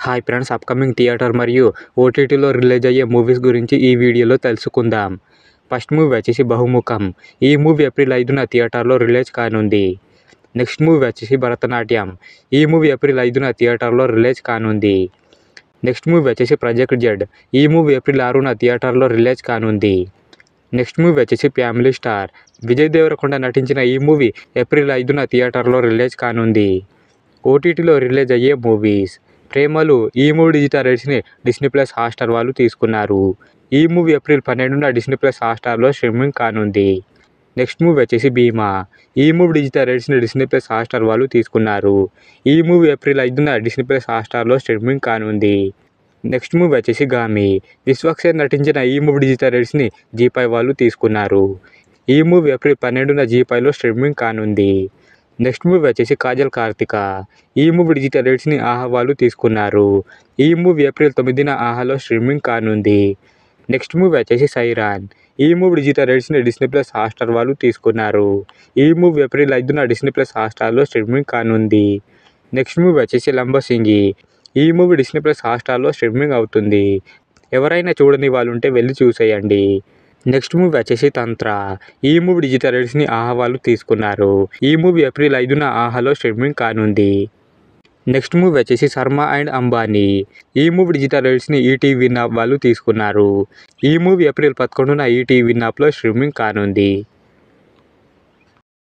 hi friends upcoming theatre మరియు ఓటీటీలో release అయ్యే మూవీస్ గురించి ఈ వీడియోలో తెలుసుకుందాం ఫస్ట్ మూవీ వచ్చేసి బహుముఖం ఈ మూవీ ఏప్రిల్ ఐదున థియేటర్లో రిలీజ్ కానుంది నెక్స్ట్ మూవీ వచ్చేసి భరతనాట్యం ఈ మూవీ ఏప్రిల్ ఐదున థియేటర్లో రిలీజ్ కానుంది నెక్స్ట్ మూవీ వచ్చేసి ప్రాజెక్ట్ జెడ్ ఈ మూవీ ఏప్రిల్ ఆరున థియేటర్లో రిలీజ్ కానుంది నెక్స్ట్ మూవీ వచ్చేసి ఫ్యామిలీ స్టార్ విజయ్ దేవరకొండ నటించిన ఈ మూవీ ఏప్రిల్ ఐదున థియేటర్లో రిలీజ్ కానుంది ఓటీటీలో రిలీజ్ అయ్యే మూవీస్ ప్రేమలు ఈ మూవీ డిజిటల్ రైట్స్ని డిస్నీ ప్లస్ హాట్స్టార్ వాళ్ళు తీసుకున్నారు ఈ మూవీ ఏప్రిల్ పన్నెండున డిస్నీ ప్లస్ హాట్స్టార్లో స్ట్రీమింగ్ కానుంది నెక్స్ట్ మూవీ వచ్చేసి భీమా ఈ మూవీ డిజిటల్ రైట్స్ని డిస్నీ ప్లస్ హాట్స్టార్ వాళ్ళు తీసుకున్నారు ఈ మూవీ ఏప్రిల్ ఐదున డిస్నీ ప్లస్ హాట్స్టార్లో స్ట్రీమింగ్ కానుంది నెక్స్ట్ మూవీ వచ్చేసి గామి విశ్వక్సేన్ నటించిన ఈ మూవీ డిజిటల్ రైట్స్ని జీపై వాళ్ళు తీసుకున్నారు ఈ మూవీ ఏప్రిల్ పన్నెండున జీపైలో స్ట్రీమింగ్ కానుంది నెక్స్ట్ మూవీ వచ్చేసి కాజల్ కార్తిక ఈ మూవీ డిజిటల్ రైట్స్ని ఆహా వాళ్ళు తీసుకున్నారు ఈ మూవీ ఏప్రిల్ తొమ్మిదిన ఆహాలో స్ట్రీమింగ్ కానుంది నెక్స్ట్ మూవీ వచ్చేసి సైరాన్ ఈ మూవీ డిజిటల్ రైట్స్ని డిస్నీ ప్లస్ హాట్స్టార్ వాళ్ళు తీసుకున్నారు ఈ మూవీ ఏప్రిల్ ఐదున డిస్నీ ప్లస్ హాట్స్టార్లో స్ట్రీమింగ్ కానుంది నెక్స్ట్ మూవీ వచ్చేసి లంబసింగి ఈ మూవీ డిస్నీ ప్లస్ హాట్స్టార్లో స్ట్రీమింగ్ అవుతుంది ఎవరైనా చూడని వాళ్ళు ఉంటే వెళ్ళి చూసేయండి నెక్స్ట్ మూవీ వచ్చేసి తంత్ర ఈ మూవీ డిజిటల్ రైట్స్ని ఆహా వాళ్ళు తీసుకున్నారు ఈ మూవీ ఏప్రిల్ ఐదున ఆహాలో స్ట్రీమింగ్ కానుంది నెక్స్ట్ మూవీ వచ్చేసి శర్మ అండ్ అంబానీ ఈ మూవీ డిజిటల్ రైట్స్ని ఈటీవీ నాప్ వాళ్ళు తీసుకున్నారు ఈ మూవీ ఏప్రిల్ పదకొండున ఈటీవీ నాప్లో స్ట్రీమింగ్ కానుంది